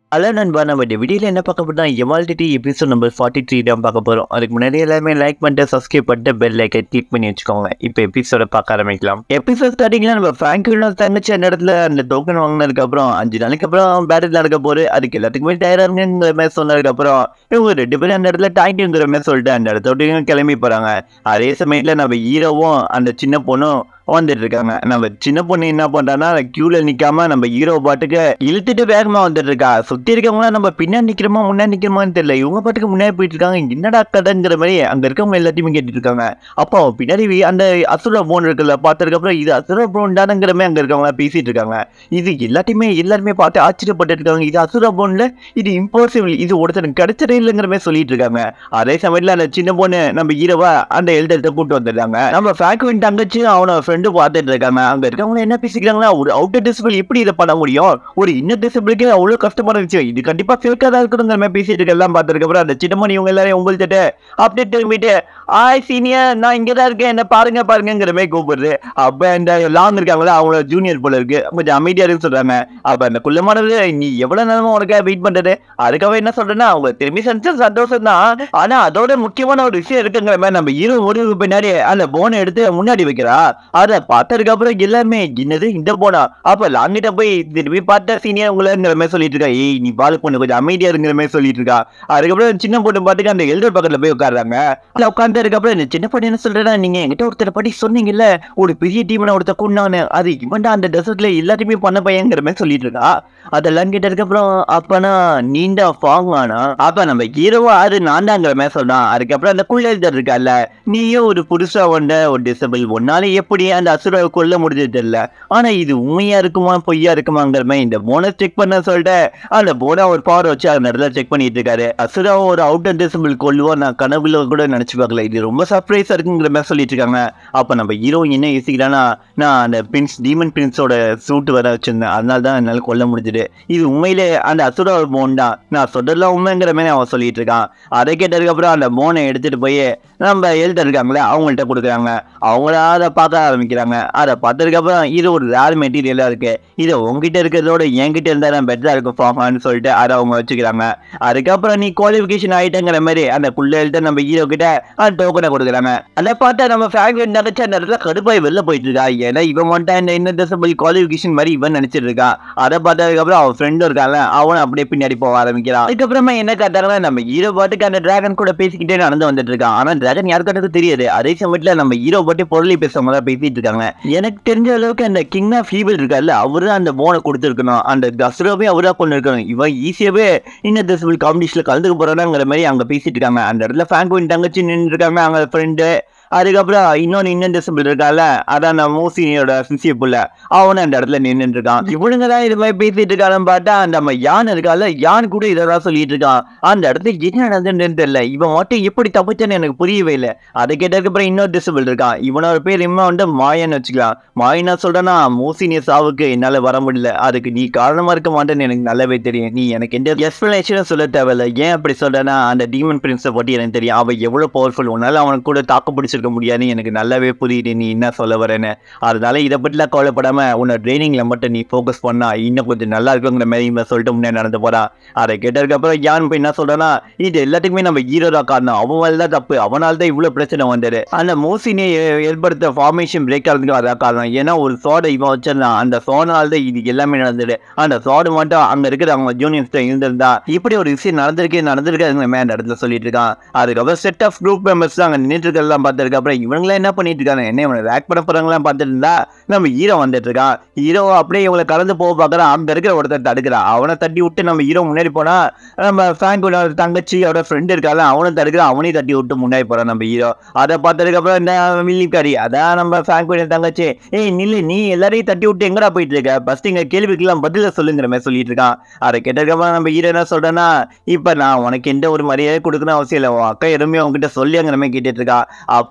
hello நண்பா நம்ம இந்த வீடியோவில் என்ன பார்க்க போறோம்னா எமால்டிட்டி எபிசோட் நம்பர் ஃபார்ட்டி த்ரீ தான் பார்க்க போகிறோம் அதுக்கு முன்னாடி எல்லாமே லைக் பண்ணிட்டு சப்ஸ்கிரைப் பண்ணிட்டு பெல் லைக்கை கிளிக் பண்ணி வச்சுக்கோங்க இப்போ எபிசோட பார்க்க ஆரம்பிக்கலாம் எபிசோட் ஸ்டார்டிங்கில் நம்ம ஃப்ராங்கினோ தங்கச்சி அந்த இடத்துல அந்த டோக்கன் வாங்கினதுக்கு அப்புறம் அஞ்சு நாளைக்கு அப்புறம் பேட்டில் நடக்க போகுது அதுக்கு எல்லாத்துக்குமே தயாராகிற மாதிரி சொன்னதுக்கு அப்புறம் இவங்க ரெண்டு பேரும் அந்த இடத்துல டாய்ட்டுங்கிற மாதிரி சொல்லிட்டு அந்த இடத்த விட்டு கிளம்பி போகிறாங்க அதே சமயத்தில் நம்ம ஹீரோவும் அந்த சின்ன பொண்ணும் வந்துட்டு இருக்காங்க நம்ம சின்ன பொண்ணு என்ன பண்றான்னா கியூல நிக்காம நம்ம ஹீரோ பாட்டுக்கு இழுத்துட்டு வேகமா வந்துட்டு இருக்கா சுத்தி இருக்கவங்க நம்ம பின்னாடி நிக்கிறோமா முன்னாடி நிக்கிறோமான்னு தெரியல இவங்க பாட்டுக்கு முன்னாடி போயிட்டு இருக்காங்க என்னடா கதைங்கிற மாதிரி அங்க இருக்கவங்க எல்லாத்தையுமே கேட்டுட்டு இருக்காங்க அப்போ பின்னாடி அந்த அசுர போன் இருக்குல்ல பார்த்ததுக்கு அப்புறம் இது அசுர போன் தானங்கிற மாதிரி அங்க இருக்கவங்க பேசிட்டு இருக்காங்க இது எல்லாத்தையுமே எல்லாருமே பார்த்து ஆச்சரியப்பட்டு இருக்காங்க இது அசுர போன்ல இது இம்பாசிபிள் இது ஒருத்தருக்கு கிடைச்சதே இல்லைங்கிற மாதிரி சொல்லிட்டு இருக்காங்க அதே சமயத்துல அந்த சின்ன பொண்ணு நம்ம ஹீரோவா அந்த எழுதத்தை கூட்டு வந்துடுறாங்க நம்ம ஃபேக்வின் தங்கச்சி அவனோட ஃப்ரெண்டு பார்த்துட்டு இருக்காங்க அங்க இருக்கவங்க என்ன பேசிக்கிறாங்களா ஒரு அவுட்டர் டிசிபிள் எப்படி இதை பண்ண முடியும் ஒரு இன்னர் டிசிபிளுக்கு அவ்வளவு கஷ்டமான விஷயம் இது கண்டிப்பா ஃபேக்கா தான் இருக்கணுங்கிற மாதிரி பேசிட்டு இருக்க எல்லாம் பார்த்ததுக்கு அப்புறம் அந்த சின்ன பொண்ணு இவங்க எல்லாரையும் உங்கள்கிட்ட அப்படியே திரும்பிட்டு ஆய் சீனியர் நான் இங்க தான் இருக்கேன் என்ன பாருங்க பாருங்கிற மாதிரி கூப்பிடுது அப்ப இந்த லாங் இருக்காங்களா அவங்களோட ஜூனியர் போல இருக்கு கொஞ்சம் அமைதியா இருக்கு சொல்றாங்க அப்ப அந்த குள்ளமானது நீ எவ்வளவு நேரமா உனக்காக வெயிட் பண்றது அதுக்காக என்ன சொல்றேன்னா அவங்க திரும்பி சந்திச்ச சந்தோஷம் தான் ஆனா அதோட முக்கியமான ஒரு விஷயம் இருக்குங்கிற மாதிரி நம்ம ஹீரோ ஓடி பின்னாடி அந்த போனை எடுத்து முன்னாடி வைக்கிறா அதை பார்த்ததுக்கு அப்புறம் எல்லாமே என்னது இந்த போனா அப்ப லாங்கிட்ட போய் திரும்பி பார்த்தா சீனியர் உங்களங்கிற மாதிரி சொல்லிட்டு இருக்கா ஏய் நீ பால் பொண்ணு கொஞ்சம் அமைதியா இருக்கிற மாதிரி சொல்லிட்டு இருக்கா அதுக்கப்புறம் சின்ன பொண்ணு பார்த்துட்டு அந்த எல்டர் பக்கத்துல போய் உட்காடுறாங்க அதுல உட்கார்ந்ததுக்கு அப்புறம் இந்த சின்ன பொண்ணு என்ன சொல்றா நீங்க என்கிட்ட ஒருத்தரை பத்தி சொன்னீங்கல்ல ஒரு பெரிய டீம் ஒருத்தர் கொண்டானு அது இவன் தான் அந்த டெசர்ட்ல எல்லாத்தையுமே பண்ண பையங்கிற மாதிரி சொல்லிட்டு இருக்கா அதெல்லாம் கேட்டதுக்கு அப்புறம் அப்பனா நீண்ட ஃபாங் ஆனா அப்ப நம்ம ஹீரோவா ஆறு நான் தாங்கிற மாதிரி சொல்றான் அதுக்கப்புறம் அந்த குள்ளெழுதர் இருக்கல்ல நீயும் ஒரு புதுசா வந்த ஒரு டிசபிள் ஒன்னால எப்படி அந்த அசுரை கொல்ல முடிஞ்சது இல்ல ஆனா இது உண்மையா இருக்குமா பொய்யா இருக்குமாங்கிற மாதிரி இந்த போனஸ் செக் பண்ண சொல்லிட்டு அந்த போனை ஒரு பவர் வச்சு அந்த இடத்துல செக் பண்ணிட்டு இருக்காரு அசுரா ஒரு அவுட்டர் டிசபிள் கொல்லுவோம் நான் கனவுல கூட நினைச்சு பார்க்கல இது ரொம்ப சர்ப்ரைஸா இருக்குங்கிற மாதிரி சொல்லிட்டு இருக்காங்க அப்ப நம்ம ஹீரோ என்ன யோசிக்கிறான்னா நான் அந்த பிரின்ஸ் டீமன் பிரின்ஸோட சூட் வர வச்சிருந்தேன் அதனால தான் என்னால கொல்ல முடிஞ்சது இது உண்மையிலே அந்த அசுர போன் தான் நான் சொல்றதுலாம் உண்மைங்கிற மாதிரி அவன் சொல்லிட்டு இருக்கான் அதை கேட்டதுக்கு அப்புறம் அந்த போனை எடுத்துட்டு போய் நம்ம எழுத இருக்காங்களே அவங்கள்ட்ட கொடுக்குறாங்க அவங்கள அதை பார்க்க ஆரம்பிக்கிறாங்க அதை பார்த்ததுக்கு அப்புறம் இது ஒரு ரேர் மெட்டீரியலா இருக்கு இது உங்ககிட்ட இருக்கிறதோட என்கிட்ட இருந்தா தான் பெட்டரா இருக்கும் ஃபார்மான்னு சொல்லிட்டு அதை அவங்க வச்சுக்கிறாங்க அதுக்கப்புறம் நீ குவாலிஃபிகேஷன் ஆயிட்டங்கிற மாதிரி அந்த குள்ள எழுத நம்ம ஹீரோ கிட்ட அந்த டோக்கனை கொடுக்குறாங்க அதை பார்த்தா நம்ம ஃபேக்டரி நினைச்ச அந்த இடத்துல கடுப்பாய் வெளில போயிட்டு இருக்கா ஏன்னா இவன் மட்டும் இந்த இன்னர் டிசபிள் குவாலிஃபிகேஷன் மாதிரி இவன் நினைச்சிட்டு இருக்கா அதை பார்த்ததுக்கு அப்புறம் அவன் ஃப்ரெண்டும் இருக்கான்ல அவன் அப்படியே பின்னாடி போக ஆரம்பிக்கிறான் அதுக்கப்புறமா என்ன காட்டாங்கன்னா நம்ம ஹீரோ பாட்டுக்கு அந்த டிராகன் கூட பேசிக்கிட்டே நடந்து வந்துட்டு இருக்கான் ஆனா டிராகன் யாருக்காட்டுக்கு தெரியாது அதே சமயத்துல நம்ம ஹீரோ பாட்டு பொருளை பேசுறவங்க தான் பேசிட்டு இருக்காங்க எனக்கு தெரிஞ்ச அளவுக்கு அந்த கிங் ஆஃப் ஃபீபிள் இருக்கார்ல அவரு அந்த போனை கொடுத்துருக்கணும் அந்த கஸ்ரோவே அவரா கொண்டு இருக்கணும் இவன் ஈஸியாவே இன்னர் டிசபிள் காம்படிஷன்ல கலந்துக்க போறாங்கிற மாதிரி அங்க பேசிட்டு இருக்காங்க அந்த இடத்துல ஃபேங்கோயின் தங்கச்சி நின்று இருக்காங்க அவங்க ஃப்ரெண்டு அதுக்கப்புறம் இன்னொன்று இன்னும் டிசபிள் இருக்கால அதான் அந்த மூசினியோட சிசிய புள்ள அவனும் அந்த இடத்துல நின்றுட்டு இருக்கான் இவனுங்க தான் இது மாதிரி பேசிட்டு இருக்கான்னு பார்த்தா அந்த நம்ம யான் இருக்கால யான் கூட இதெல்லாம் சொல்லிட்டு இருக்கான் அந்த இடத்துல என்ன நடந்துன்னு தெரியல இவன் மட்டும் எப்படி தப்பிச்சேன்னு எனக்கு புரியவே இல்லை அதை கேட்டதுக்கு அப்புறம் இன்னொரு டிசபிள் இருக்கான் இவனோட பேர் இம்மா வந்து மாயன்னு வச்சுக்கலாம் மாயனா சொல்றேன்னா மூசினிய சாவுக்கு என்னால வர முடியல அதுக்கு நீ காரணமா இருக்க மாட்டேன்னு எனக்கு நல்லாவே தெரியும் நீ எனக்கு எந்த எக்ஸ்பிளனேஷனும் சொல்ல தேவையில்ல ஏன் அப்படி சொல்றேன்னா அந்த டீமன் பிரின்ஸை பற்றி எனக்கு தெரியும் அவன் எவ்வளவு பவர்ஃபுல் உன்னால அவனுக்கு கூட தாக்கு பிடிச்சிருக்க முடியாதுன்னு எனக்கு நல்லாவே புரியுது நீ என்ன சொல்ல வரேன்னு அதனால இதை பற்றிலாம் கவலைப்படாம உன்னோட ட்ரைனிங்ல மட்டும் நீ ஃபோக்கஸ் பண்ணா இன்னும் கொஞ்சம் நல்லா இருக்குங்கிற மாதிரி இவன் சொல்லிட்டு முன்னாடி நடந்து போறான் அதை கேட்டதுக்கு அப்புறம் யான் போய் என்ன சொல்றான்னா இது எல்லாத்துக்குமே நம்ம ஹீரோ தான் காரணம் அவன் மேல தான் தப்பு அவனால தான் இவ்வளவு பிரச்சனை வந்தது அந்த மோசினை ஏற்படுத்த ஃபார்மேஷன் பிரேக் ஆகிறதுக்கு அதான் காரணம் ஏன்னா ஒரு சோடை இவன் வச்சிருந்தான் அந்த சோனால தான் இது எல்லாமே நடந்தது அந்த சோடு மட்டும் அங்க இருக்கிற அவங்க ஜூனியர்ஸ் இருந்திருந்தா இப்படி ஒரு விஷயம் நடந்திருக்கே நடந்திருக்காதுங்கிற மாதிரி அந்த இடத்துல சொல்லிட்டு இருக்கான் அதுக்கப்புறம் செட் ஆஃப் குரூப் மெம்பர்ஸ் தான் அங்க நின்றுட்டு இருக்கிறதெல்லாம் பார்த்ததுக்கு அப்புறம் இவங்களாம் என்ன பண்ணிட்டு இருக்காங்க என்ன இவனை ரேக் பண்ண போறாங்களாம் பார்த்துட்டு இருந்தா நம்ம ஹீரோ வந்துட்டு இருக்கான் ஹீரோ அப்படியே இவங்களை கலந்து போக பார்க்கறான் அங்க இருக்கிற ஒருத்தர் தடுக்கிறான் அவனை தட்டி விட்டு நம்ம ஹீரோ முன்னாடி போனா நம்ம ஃபேங்கோட தங்கச்சி அவரோட ஃப்ரெண்ட் இருக்கால அவனும் தடுக்கிறான் அவனையும் தட்டி விட்டு முன்னாடி போறான் நம்ம ஹீரோ அதை பார்த்ததுக்கு அப்புறம் இந்த மில்லிக்காரி அதான் நம்ம ஃபேங்கோட தங்கச்சி ஏய் நில்லு நீ எல்லாரையும் தட்டி விட்டு எங்கடா போயிட்டு இருக்க ஃபர்ஸ்ட் இங்க கேள்விக்கெல்லாம் பதில சொல்லுங்கிற மாதிரி சொல்லிட்டு இருக்கான் அதை கேட்டதுக்கு அப்புறம் நம்ம ஹீரோ என்ன சொல்றேன்னா இப்ப நான் உனக்கு எந்த ஒரு மரியாதை கொடுக்கணும் அவசியம் இல்லை உன் அக்கா எதுவுமே உங்ககிட்ட சொல்லிங்கிற மாதிரி கேட்டுட்டு இருக்கா அப்ப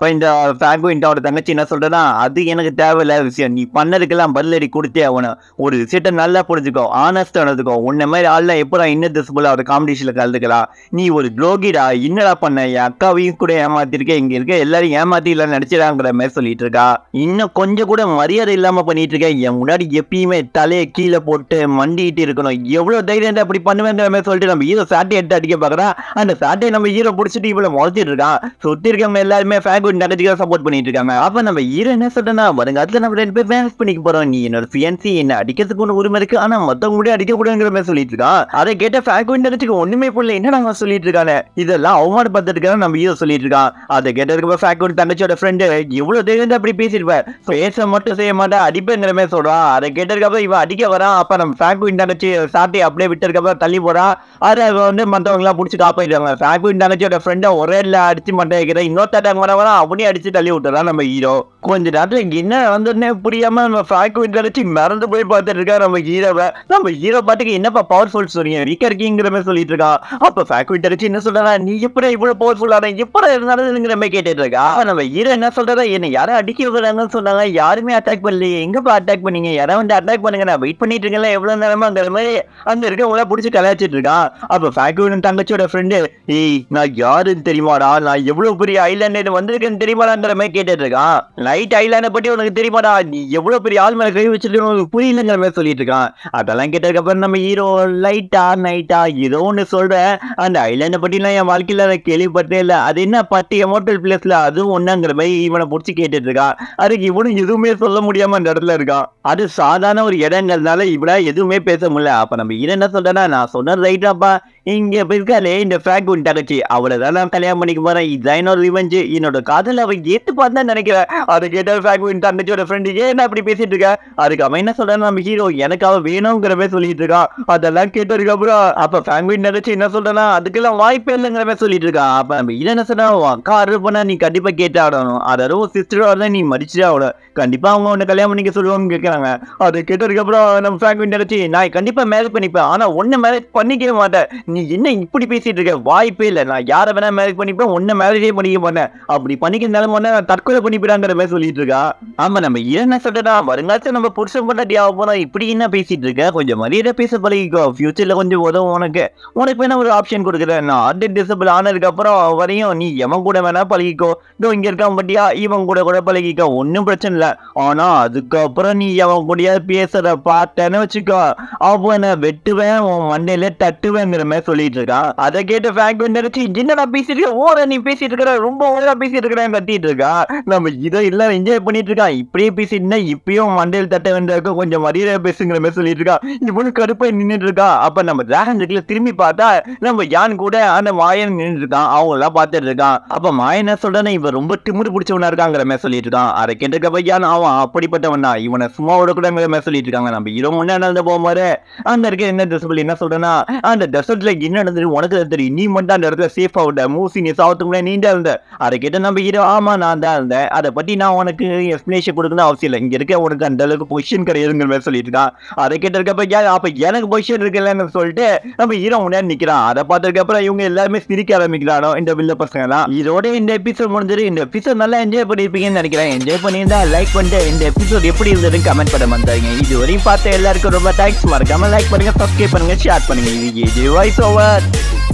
அப்ப இந்த ஃபேங்குவின் அவரோட தங்கச்சி என்ன சொல்றா அது எனக்கு தேவையில்லாத விஷயம் நீ பண்ணதுக்கெல்லாம் பதிலடி கொடுத்தே ஆகணும் ஒரு விஷயத்த நல்லா புரிஞ்சுக்கோ ஆனஸ்டா நடந்துக்கோ உன்ன மாதிரி ஆள்லாம் எப்படா இன்னதிசபிள் அவர் காம்படிஷன்ல கலந்துக்கலாம் நீ ஒரு துரோகிடா என்னடா பண்ண என் அக்காவையும் கூட ஏமாத்திருக்க இங்க இருக்க எல்லாரும் ஏமாத்தி இல்ல நடிச்சிடாங்கிற மாதிரி சொல்லிட்டு இருக்கா இன்னும் கொஞ்சம் கூட மரியாதை இல்லாம பண்ணிட்டு இருக்க என் முன்னாடி எப்பயுமே தலையை கீழே போட்டு மண்டிட்டு இருக்கணும் எவ்வளவு தைரியம் இருந்தா அப்படி பண்ணுவேங்கிற மாதிரி சொல்லிட்டு நம்ம ஹீரோ சாட்டை எடுத்து அடிக்க பாக்குறா அந்த சாட்டை நம்ம ஹீரோ பிடிச்சிட்டு இவ்வளவு முளைச்சிட்டு இருக்கான் சுத்தி இருக்கவங்க எல்லாருமே ஃபேகுட் நகத்துக்கு சப்போர்ட் பண்ணிட்டு இருக்காங்க அப்ப நம்ம ஹீரோ என்ன சொல்றேன்னா வருங்காலத்துல நம்ம ரெண்டு பேர் ஃபேன்ஸ் பண்ணிக்க போறோம் நீ என்னோட ஃபியன்சி என்ன அடிக்கிறதுக்கு ஒன்று உரிமை இருக்கு ஆனா மத்தவங்க கூட அடிக்க கூடாதுங்கிற மாதிரி சொல்லிட்டு இருக்கான் அதை கேட்ட ஃபேகுட் நகத்துக்கு ஒண்ணுமே புரியல என்ன நாங்க சொல்லிட்டு இருக்காங்க இதெல்லாம் அவமானப்படுத்திருக்காங்க நம்ம ஹீரோ சொல்லிட்டு இருக்கான் அதை கேட்டதுக்கு ஃபேகுட் தங்கச்சியோட ஃப்ரெண்டு எவ்வளவு தைரியம் இருந்தா அப்படி பேசிருப்பேன் பேச மட்டும் செய்ய மாட்டா அடிப்பேங்கிற மாதிரி சொல்றான் அதை கேட்டதுக்கப்புறம் இவன் அடிக்க வரான் அப்ப நம்ம ஃபேகுட் தங்கச்சி சாட்டி அப்படியே விட்டதுக்கப்புறம் தள்ளி போறா அதை அவன் வந்து மத்தவங்க எல்லாம் பிடிச்சி காப்பாயிட்டாங்க ஃபேகுட் தங்கச்சியோட ஃப்ரெண்டை ஒரே இல்ல அடிச்சு மட்டும் வைக்கிறேன் இன்னொருத்தாட்ட வர வர அவனையும் அடிச்சு தள்ளி விட்டுறான் நம்ம ஹீரோ கொஞ்ச நேரத்துல என்ன வந்தோடனே புரியாம நம்ம ஃபேகுட் தங்கச்சி மறந்து போய் பார்த்துட்டு இருக்கா நம்ம ஹீரோவை நம்ம ஹீரோ பாட்டுக்கு என்னப்பா பவர்ஃபுல் சொல்றீங்க வீக்கா இருக்கீங்கிற மாதிரி சொல்லிட்டு இருக்கா அப்ப ஃபேகுட் தங்கச்சி என்ன சொல்றா நீ எப்படி இவ்வளவு பவர்ஃபுல்லான எப்படி இருந்தாலுங்கிற மாதிரி கேட்டுட்டு இருக்கா அப்ப நம்ம ஹீரோ என்ன சொல்றா என்ன யாரும் அடிக்க வராங்கன்னு சொன்னாங்க யாருமே அட்டாக் பண்ணலையே எங்கப்பா அட்டாக் பண்ணீங்க யாராவது வந்து அட்டாக் பண்ணுங்க நான் வெயிட் பண்ணிட்டு இருக்கேன்ல எவ்வளவு நேரமாங்கிற மாதிரி அங்க இருக்கவங்கள பிடிச்சி கலாச்சிட்டு இருக்கான் அப்ப ஃபேக்யூன் தங்கச்சியோட ஃப்ரெண்டு ஏய் நான் யாருன்னு தெரியுமாடா நான் எவ்வளவு பெரிய ஐலாண்ட் வந்திருக்கேன்னு தெரியுமாடாங்கிற மாதிரி கேட்டுட்டு இருக்கான் லைட் ஐலாண்டை பத்தி உனக்கு தெரியுமாடா நீ எவ்வளவு பெரிய ஆள் மேல கை வச்சிருக்கணும் உனக்கு புரியலங்கிற மாதிரி சொல்லிட்டு இருக்கான் அதெல்லாம் கேட்டதுக்கு அப்புறம் நம்ம ஹீரோ லைட்டா நைட்டா ஏதோ ஒன்று சொல்றேன் அந்த ஐலாண்டை பற்றிலாம் என் வாழ்க்கையில நான் கேள்விப்பட்டே இல்லை அது என்ன பத்து எமோட்டல் பிளேஸ்ல அதுவும் ஒன்றாங்கிற மாதிரி இவனை பிடிச்சி கேட்டுட்டு இருக்கான் அதுக்கு இவனும் எதுவுமே சொல்ல முடியாம அந்த இடத்துல இருக்கான் அது சாதாரண ஒரு இடங்கிறதுனால இவனா எதுவுமே பேச முடியல அப்ப நம்ம ஹீரோ என்ன சொல்றேன்னா நான் சொன்னது ரைட்டாப்பா இங்க இருக்காளே இந்த ஃபேக் உன் தங்கச்சி அவளை தான் நான் கல்யாணம் பண்ணிக்க போறேன் இதுதான் என்னோட ரிவெஞ்சு என்னோட காதல் அவ ஏத்து பார்த்தா நினைக்கிறேன் அதை கேட்ட ஃபேக் உன் தங்கச்சியோட ஃப்ரெண்டு ஏன் அப்படி பேசிட்டு இருக்க அதுக்கு அவன் என்ன சொல்றான் நம்ம ஹீரோ எனக்கு அவ வேணுங்கிற மாதிரி சொல்லிட்டு இருக்கான் அதெல்லாம் கேட்டதுக்கு அப்புறம் அப்ப ஃபேக் உன் தங்கச்சி என்ன சொல்றேன்னா அதுக்கெல்லாம் வாய்ப்பே இல்லைங்கிற மாதிரி சொல்லிட்டு இருக்கான் அப்ப நம்ம ஹீரோ என்ன சொன்னா உன் அக்கா ஆர்டர் பண்ணா நீ கண்டிப்பா கேட்டு ஆடணும் அதாவது சிஸ்டரோ தான் நீ மடிச்சுட்டே ஆகணும் கண்டிப்பா அவங்க உன்னை கல்யாணம் பண்ணிக்க சொல்லுவாங்க கேட்கறாங்க அதை கேட்டதுக்கு அப்புறம் நம்ம ஃபேக் உன் தங்கச்சி நான் கண்டிப்பா மேரேஜ் பண்ணிப்பேன் ஆனா ஒன்னு மேரேஜ் பண்ணிக்கவே மாட்டேன் நீ என்ன இப்படி பேசிட்டு இருக்க வாய்ப்பே இல்லை நான் யாரை வேணா மேரேஜ் பண்ணிப்பேன் உன்னை மேரேஜே பண்ணிக்க மாட்டேன் அப்படி பண்ணிக்கிறதாலும் நான் தற்கொலை பண்ணிப்பிடாங்கிற மாதிரி சொல்லிட்டு இருக்கா ஆமா நம்ம என்ன சொல்றா வருங்காலத்துல நம்ம புருஷன் பண்ணாட்டி ஆக போறோம் இப்படி என்ன பேசிட்டு இருக்க கொஞ்சம் மரியாதை பேச பழகிக்கோ ஃபியூச்சர்ல கொஞ்சம் உதவும் உனக்கு உனக்கு வேணா ஒரு ஆப்ஷன் கொடுக்குறேன் நான் ஆர்ட் டிசபிள் ஆனதுக்கு அப்புறம் வரையும் நீ எவன் கூட வேணா பழகிக்கோ இதோ இங்க இருக்கான் பட்டியா இவன் கூட கூட பழகிக்கோ ஒன்றும் பிரச்சனை இல்லை ஆனா அதுக்கப்புறம் நீ அவன் கூட பேசுற பார்த்தேன்னு வச்சுக்கோ அவனை வெட்டுவேன் உன் மண்டையில தட்டுவேங்கிற மாதிரி சொல்லிட்டு இருக்கான் அதை கேட்டு ஃபேக் நினைச்சு என்னடா பேசிட்டு இருக்க ஓர நீ பேசிட்டு இருக்கிற ரொம்ப ஓரா பேசிட்டு இருக்கிறேன் கத்திட்டு இருக்கா நம்ம இதை எல்லாம் என்ஜாய் பண்ணிட்டு இருக்கான் இப்படியே பேசிட்டு இப்பயும் மண்டையில் தட்ட வேண்டியிருக்க கொஞ்சம் மரியாதை பேசுங்கிற மாதிரி சொல்லிட்டு இருக்கா இவனு கடுப்பா நின்னுட்டு இருக்கா அப்ப நம்ம டிராகன் இருக்குல்ல திரும்பி பார்த்தா நம்ம யான் கூட அந்த மாயன் நின்று இருக்கான் அவங்க எல்லாம் பார்த்துட்டு இருக்கான் அப்ப மாயன் என்ன சொல்றானே இவன் ரொம்ப திமிரு பிடிச்சவனா இருக்காங்கிற மாதிரி சொல்லிட்டு இருக்கான் அதை கேட்டுக்க பையான் அவன் அப்படிப்பட்டவன் தான் இவனை சும்மா விடக்கூடாங்கிற மாதிரி சொல்லிட்டு இருக்காங்க நம்ம ஹீரோ முன்னாடி நடந்து போகும்போது அந்த இருக்க என்ன ட்ரெஸ் என்ன சொல்றேன்னா அந்த டெசர்ட்ல என்ன நடந்தது உனக்கு தான் தெரியும் நீ மட்டும் அந்த இடத்துல சேஃப் ஆகுத மூசி நீ சாவத்துக்கு முன்னாடி நீ தான் இருந்த அதை கேட்ட நம்ம ஹீரோ ஆமா நான் தான் இருந்தேன் அதை பத்தி நான் உனக்கு எக்ஸ்பிளேஷன் கொடுக்கணும் அவசியம் இல்லை இங்க இருக்க உனக்கு அந்த அளவுக்கு பொசிஷன் கிடையாதுங்கிற மாதிரி சொல்லிட்டு இருக்கான் அதை கேட்டதுக்கப்ப யா அப்ப எனக்கு பொசிஷன் இருக்குல்லன்னு சொல்லிட்டு நம்ம ஹீரோ முன்னாடி நிக்கிறான் அதை பார்த்ததுக்கு அப்புறம் இவங்க எல்லாருமே சிரிக்க ஆரம்பிக்கிறானோ இந்த வில்ல பசங்க எல்லாம் இதோட இந்த எபிசோட் முடிஞ்சது இந்த எபிசோட் நல்லா என்ஜாய் பண்ணிருப்பீங்கன்னு நினைக்கிறேன் என்ஜாய் பண்ணியிருந்தா லைக் பண்ணிட்டு இந்த எபிசோட் எப்படி இருந்ததுன்னு கமெண்ட் பண்ண வந்தாங்க இது வரையும் பார்த்த எல்லாருக்கும் ரொம்ப தேங்க்ஸ் மறக்காம லைக் பண்ணுங்க சப்ஸ்கிரைப் பண்ணுங்க ஷேர் பண்ணுங்க இது வாய்ஸ் ஓவர்